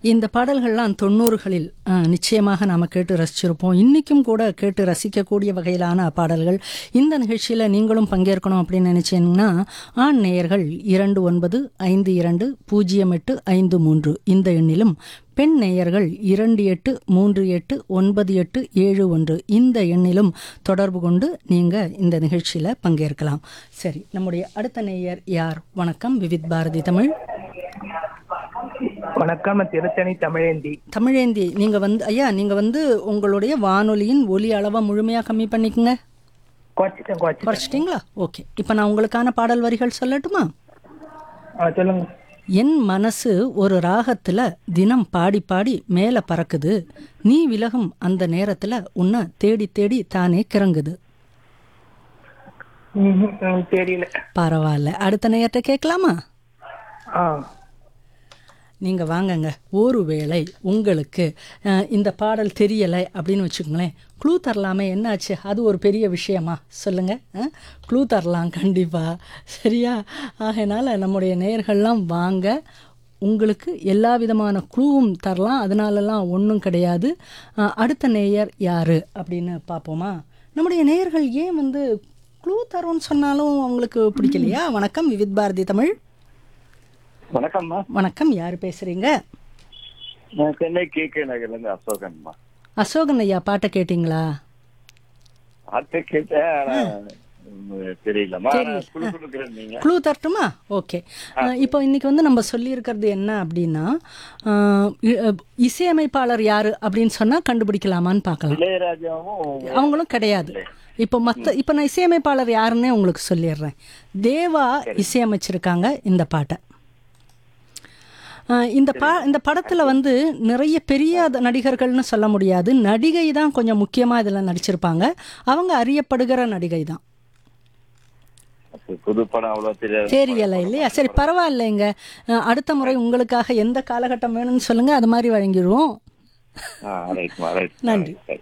இந்த பாடல்கள்லாம் தொண்ணூறுகளில் அஹ், நிச்சயமாக நாம் கேட்டு ரசிச்சிருப்போம் இன்றைக்கும் கூட கேட்டு ரசிக்கக்கூடிய வகையிலான பாடல்கள் இந்த நிகழ்ச்சியில் நீங்களும் பங்கேற்கணும் அப்படின்னு நினச்சிங்கன்னா ஆண் நேயர்கள் இரண்டு ஒன்பது ஐந்து இரண்டு பூஜ்ஜியம் எட்டு ஐந்து மூன்று இந்த எண்ணிலும் பெண் நேயர்கள் இரண்டு எட்டு மூன்று எட்டு ஒன்பது எட்டு ஏழு ஒன்று இந்த எண்ணிலும் தொடர்பு கொண்டு நீங்கள் இந்த நிகழ்ச்சியில் பங்கேற்கலாம் சரி நம்முடைய அடுத்த நேயர் யார் வணக்கம் விவித் பாரதி தமிழ் வணக்கம் நான் திருத்தணி தமிழேந்தி தமிழேந்தி நீங்க வந்து ஐயா நீங்க வந்து உங்களுடைய வானொலியின் ஒலி அளவை முழுமையா கம்மி பண்ணிக்கங்க குறைச்சிட்டேன் குறைச்சிட்டேன் குறைச்சிட்டிங்களா ஓகே இப்போ நான் உங்களுக்கான பாடல் வரிகள் சொல்லட்டுமா ஆ சொல்லுங்க என் மனசு ஒரு ராகத்துல தினம் பாடி பாடி மேலே பறக்குது நீ விலகும் அந்த நேரத்துல உன்னை தேடி தேடி தானே கிறங்குது ம்ஹும், ம், தெரியல பரவாயில்ல அடுத்த நேரத்தை கேட்கலாமா ஆ நீங்க வாங்கங்க ஒருவேளை உங்களுக்கு அஹ், இந்த பாடல் தெரியலை அப்படின்னு வச்சுக்கோங்களேன் க்ளூ தரலாமே என்னாச்சு அது ஒரு பெரிய விஷயமா சொல்லுங்க க்ளூ தரலாம் கண்டிப்பா சரியா ஆகையினால நம்முடைய நேயர்கள்லாம் வாங்க உங்களுக்கு எல்லா விதமான க்ளூவும் தரலாம் அதனாலலாம் ஒன்றும் கிடையாது அஹ், அடுத்த நேயர் யாரு அப்படின்னு பார்ப்போமா நம்முடைய நேயர்கள் ஏன் வந்து க்ளூ தரோன்னு சொன்னாலும் அவங்களுக்கு பிடிக்கலையா வணக்கம் விவித் பாரதி தமிழ் வணக்கம்மா வணக்கம் யார் பேசுறீங்க நான் சென்னை கே கே நகர்ல இருந்து அசோகன்மா அசோகன் ஐயா பாட்டை கேட்டிங்களா அத்தை கேட்டேன் ஆனா, ம், தெரியலம்மா ஆனா குழு குழுக்கிறேன் நீங்க க்ளூ தரட்டுமா ஓகே இப்போ இன்னைக்கு வந்து நம்ம சொல்லியிருக்கிறது என்ன அப்படின்னா அஹ், இ- அஹ், இசையமைப்பாளர் யாரு அப்படின்னு சொன்னா கண்டுபிடிக்கலாமான்னு பார்க்கலாம் இளையராஜாவும் அவங்களும் கிடையாது இப்போ மற்ற இப்போ நான் இசையமைப்பாளர் யாருன்னே உங்களுக்கு சொல்லிடுறேன் தேவா இசையமைச்சிருக்காங்க இந்த பாட்டை அஹ், இந்த பா இந்த படத்தில் வந்து நிறைய பெரிய த- நடிகர்கள்னு சொல்ல முடியாது நடிகை தான் கொஞ்சம் முக்கியமாக இதில் நடிச்சிருப்பாங்க அவங்க அறியப்படுகிற நடிகை தான் புது படம் அவ்வளவு தெரியாது தெரியல இல்லையா சரி பரவாயில்லைங்க அஹ், அடுத்த முறை உங்களுக்காக எந்த காலகட்டம் வேணும்னு சொல்லுங்க அது மாதிரி வழங்கிடுவோம் ஆ ரைட்மா ரைட் நன்றி. ரைட்